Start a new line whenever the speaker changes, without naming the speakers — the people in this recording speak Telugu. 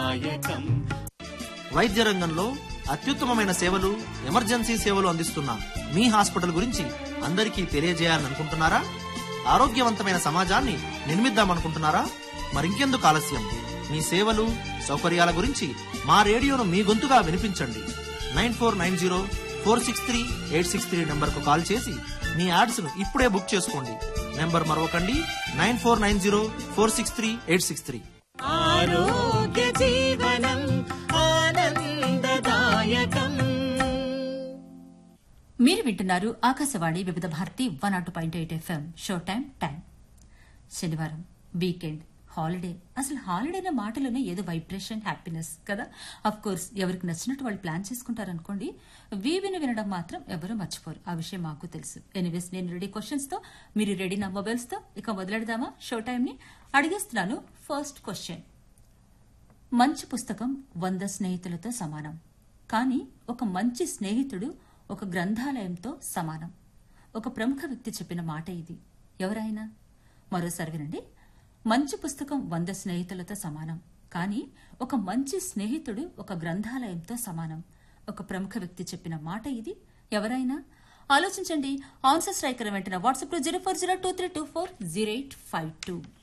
ఆనందదాయకం
వైద్య రంగంలో అత్యుత్తమమైన సేవలు ఎమర్జెన్సీ సేవలు అందిస్తున్న మీ హాస్పిటల్ గురించి అందరికీ తెలియజేయాలనుకుంటున్నారా ఆరోగ్యవంతమైన సమాజాన్ని నిర్మిద్దామనుకుంటున్నారా మరింకెందుకు ఆలస్యం మీ సేవలు సౌకర్యాల గురించి మా రేడియోను మీ గొంతుగా వినిపించండి nine four nine zero four six three eight six three నెంబర్కు కాల్ చేసి మీ యాడ్స్ను ఇప్పుడే బుక్ చేసుకోండి నెంబర్ మరొకండి nine four nine zero four six three eight six three
ఆరోగ్య జీవనం ఆనందదాయకం
మీరు వింటున్నారు Akashvani Vividh Bharati one nought point eight FM show time time శనివారం వీకెండ్ హాలిడే అసలు హాలిడే అనే మాటలోనే ఏదో వైబ్రేషన్ హ్యాపీనెస్ కదా అఫ్ కోర్స్ ఎవరికి నచ్చినట్టు వాళ్ళు ప్లాన్ చేసుకుంటారు అనుకోండి వీవిని వినడం మాత్రం ఎవరు మర్చిపోరు ఆ విషయం మాకు తెలుసు ఎనీవేస్ నేను రెడీ క్వశ్చన్స్ తో మీరు రెడీ నా మొబైల్స్ తో ఇక మొదలెడదామా షో టైం ని అడిగేస్తున్నాను ఫస్ట్ క్వశ్చన్ మంచి పుస్తకం వంద స్నేహితులతో సమానం కానీ ఒక మంచి స్నేహితుడు ఒక గ్రంథాలయంతో సమానం ఒక ప్రముఖ వ్యక్తి చెప్పిన మాట ఇది ఎవరైనా మరోసారి వినండి మంచి పుస్తకం వంద స్నేహితులతో సమానం కానీ ఒక మంచి స్నేహితుడు ఒక గ్రంథాలయంతో సమానం ఒక ప్రముఖ వ్యక్తి చెప్పిన మాట ఇది ఎవరైనా ఆలోచించండి ఆన్సర్ స్ట్రైకర్ వెంటనే వాట్సాప్ లో zero four zero two three two four zero eight five two